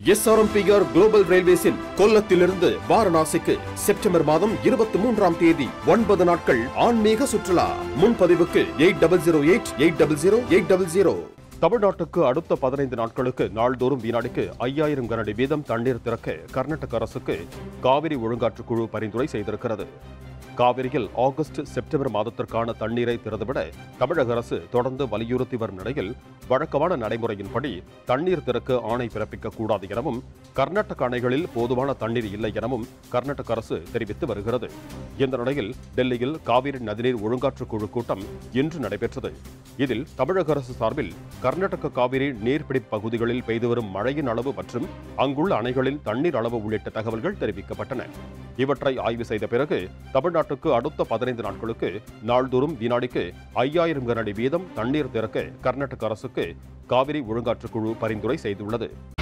SRMPR global ரயில்வேஸின் கொல்லத்திலிருந்து வாரணாசிக்கு செப்டம்பர் மாதம் இருபத்தி மூன்றாம் தேதி ஒன்பது நாட்கள் ஆன்மீக சுற்றுலா முன்பதிவுக்கு eight double zero eight eight double zero eight double zero தமிழ்நாட்டுக்கு அடுத்த பதினைந்து நாட்களுக்கு நாள்தோறும் வினாடிக்கு ஐயாயிரம் கனஅடி வீதம் தண்ணீர் திறக்க கர்நாடக அரசுக்கு காவிரி ஒழுங்காற்று குழு பரிந்துரை செய்திருக்கிறது காவிரியில் ஆகஸ்ட் செப்டம்பர் மாதத்திற்கான தண்ணீரை திறந்துவிட தமிழக அரசு தொடர்ந்து வலியுறுத்தி வரும் நிலையில் வழக்கமான நடைமுறையின்படி தண்ணீர் திறக்க ஆணை பிறப்பிக்க கூடாது எனவும் கர்நாடக அணைகளில் போதுமான தண்ணீர் இல்லை எனவும் கர்நாடக அரசு தெரிவித்து வருகிறது இந்த நிலையில் டெல்லியில் காவிரி நதிநீர் ஒழுங்காற்று குழு கூட்டம் இன்று நடைபெற்றது இதில் தமிழக அரசு சார்பில் கர்நாடக காவிரி நீர்பிடிப்பு பகுதிகளில் பெய்து வரும் மழையின் அளவு மற்றும் அங்குள்ள அணைகளின் தண்ணீர் அளவு உள்ளிட்ட தகவல்கள் தெரிவிக்கப்பட்டன இவற்றை ஆய்வு செய்த பிறகு தமிழ்நாட்டுக்கு அடுத்த பதினைந்து நாட்களுக்கு நாள்தோறும் வினாடிக்கு ஐயாயிரம் கனஅடி வீதம் தண்ணீர் திறக்க கர்நாடக அரசுக்கு காவிரி ஒழுங்காற்று குழு பரிந்துரை செய்துள்ளது